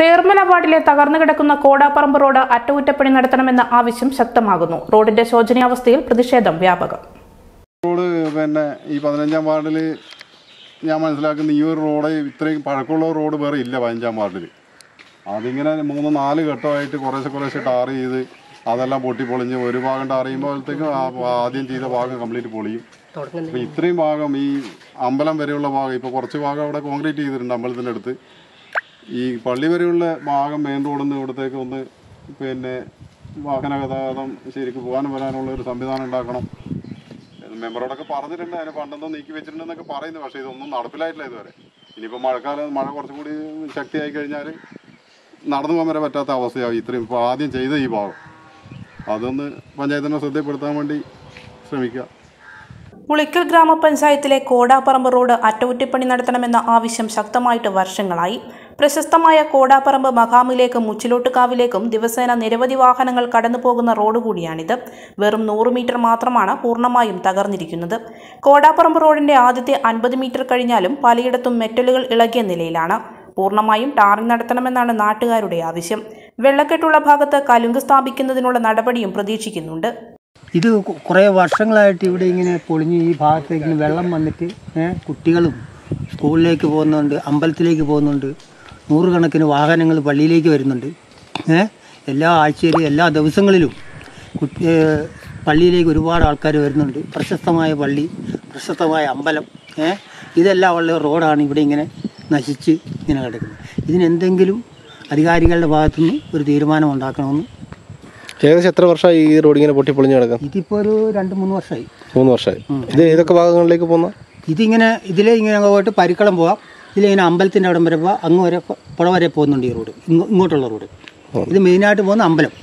പേർമല വാർഡിലെ തകർന്നു കിടക്കുന്ന കോടാപ്പറമ്പ് റോഡ് അറ്റകുറ്റപ്പണി നടത്തണമെന്ന ആവശ്യം ശക്തമാകുന്നു റോഡിന്റെ ശോചനീയാവസ്ഥയിൽ പ്രതിഷേധം വ്യാപകം റോഡ് പിന്നെ ഈ പതിനഞ്ചാം വാർഡിൽ ഞാൻ മനസ്സിലാക്കുന്ന ഈ ഒരു റോഡ് ഇത്രയും പഴക്കമുള്ള റോഡ് വേറെ ഇല്ല പതിനഞ്ചാം വാർഡിൽ അതിങ്ങനെ മൂന്ന് നാല് ഘട്ടമായിട്ട് കുറേശ്ശെ കുറേശ്ശെ ടാർ ചെയ്ത് അതെല്ലാം പൊട്ടി പൊളിഞ്ഞ് ഒരു ഭാഗം ടാർ ചെയ്യുമ്പോഴത്തേക്കും ആ ആദ്യം ചെയ്ത ഭാഗം കംപ്ലീറ്റ് പൊളിയും അപ്പോൾ ഇത്രയും ഭാഗം ഈ അമ്പലം വരെയുള്ള ഭാഗം ഇപ്പോൾ കുറച്ച് ഭാഗം അവിടെ കോൺക്രീറ്റ് ചെയ്തിട്ടുണ്ട് അമ്പലത്തിൻ്റെ അടുത്ത് ഈ പള്ളി വരെയുള്ള ഭാഗം മെയിൻ റോഡിൽ നിന്ന് ഇവിടത്തേക്ക് ഒന്ന് പിന്നെ വാഹന ഗതാഗതം ശരിക്കും പോകാനും വരാനുള്ള ഒരു സംവിധാനം ഉണ്ടാക്കണം മെമ്പറോടൊക്കെ പറഞ്ഞിട്ടുണ്ട് അതിന് ഫണ്ടൊന്നും നീക്കി വെച്ചിട്ടുണ്ടെന്നൊക്കെ പറയുന്നു പക്ഷേ ഇതൊന്നും നടപ്പിലായിട്ടില്ല ഇതുവരെ ഇനിയിപ്പോൾ മഴക്കാലം മഴ കുറച്ചും കൂടി ശക്തിയായി കഴിഞ്ഞാൽ നടന്നു പോകാൻ വരെ പറ്റാത്ത അവസ്ഥയാവും ഇത്രയും ഇപ്പോൾ ആദ്യം ചെയ്ത ഈ ഭാഗം അതൊന്ന് പഞ്ചായത്തിനെ ശ്രദ്ധപ്പെടുത്താൻ വേണ്ടി ശ്രമിക്കുക ഉളിക്കൽ ഗ്രാമപഞ്ചായത്തിലെ കോടാപ്പറമ്പ് റോഡ് അറ്റകുറ്റപ്പണി നടത്തണമെന്ന ആവശ്യം ശക്തമായിട്ട് വർഷങ്ങളായി പ്രശസ്തമായ കോടാപ്പറമ്പ് മഖാമിലേക്കും മുച്ചിലോട്ടുകാവിലേക്കും ദിവസേന നിരവധി വാഹനങ്ങൾ കടന്നു പോകുന്ന റോഡ് കൂടിയാണിത് വെറും നൂറ് മീറ്റർ മാത്രമാണ് പൂർണ്ണമായും തകർന്നിരിക്കുന്നത് കോടാപ്പറമ്പ് റോഡിന്റെ ആദ്യത്തെ അൻപത് മീറ്റർ കഴിഞ്ഞാലും പലയിടത്തും മെറ്റലുകൾ ഇളകിയ നിലയിലാണ് പൂർണ്ണമായും ടാറിംഗ് നടത്തണമെന്നാണ് നാട്ടുകാരുടെ ആവശ്യം വെള്ളക്കെട്ടുള്ള ഭാഗത്ത് കലുങ്ക് സ്ഥാപിക്കുന്നതിനുള്ള നടപടിയും പ്രതീക്ഷിക്കുന്നുണ്ട് ഇത് കു- കുറേ വർഷങ്ങളായിട്ട് ഇവിടെ ഇങ്ങനെ പൊളിഞ്ഞ് ഈ ഭാഗത്തേക്ക് ഇങ്ങനെ വെള്ളം വന്നിട്ട് ഏ, കുട്ടികളും സ്കൂളിലേക്ക് പോകുന്നുണ്ട് അമ്പലത്തിലേക്ക് പോകുന്നുണ്ട് നൂറുകണക്കിന് വാഹനങ്ങൾ പള്ളിയിലേക്ക് വരുന്നുണ്ട് ഏ, എല്ലാ ആഴ്ചയിലും എല്ലാ ദിവസങ്ങളിലും കുട്ടി ഏ, പള്ളിയിലേക്ക് ഒരുപാട് ആൾക്കാർ വരുന്നുണ്ട് പ്രശസ്തമായ പള്ളി പ്രശസ്തമായ അമ്പലം ഏ, ഇതെല്ലാം ഉള്ള റോഡാണ് ഇവിടെ ഇങ്ങനെ നശിച്ച് ഇങ്ങനെ കിടക്കുന്നത് ഇതിനെന്തെങ്കിലും അധികാരികളുടെ ഭാഗത്തുനിന്ന് ഒരു തീരുമാനം ഉണ്ടാക്കണമെന്ന് ഏകദേശം എത്ര വർഷമായി ഈ റോഡ് ഇങ്ങനെ പൊട്ടിപ്പൊളിഞ്ഞ് കിടക്കും ഇതിപ്പോൾ ഒരു രണ്ട് മൂന്ന് വർഷമായി മൂന്ന് വർഷമായി ഇത് ഏതൊക്കെ ഭാഗങ്ങളിലേക്ക് പോകുന്ന ഇതിങ്ങനെ ഇതിലേ ഇങ്ങനെ അങ്ങ് പോയിട്ട് പരിക്കളം പോവാം ഇതിലിങ്ങനെ അമ്പലത്തിൻ്റെ അവിടം വരെ പോവാം അങ്ങ് വരെ പ- പുഴ വരെ പോകുന്നുണ്ട് ഈ റോഡ് ഇങ്ങോ- ഇങ്ങോട്ടുള്ള റോഡ് ഇത് മെയിനായിട്ട് പോകുന്ന അമ്പലം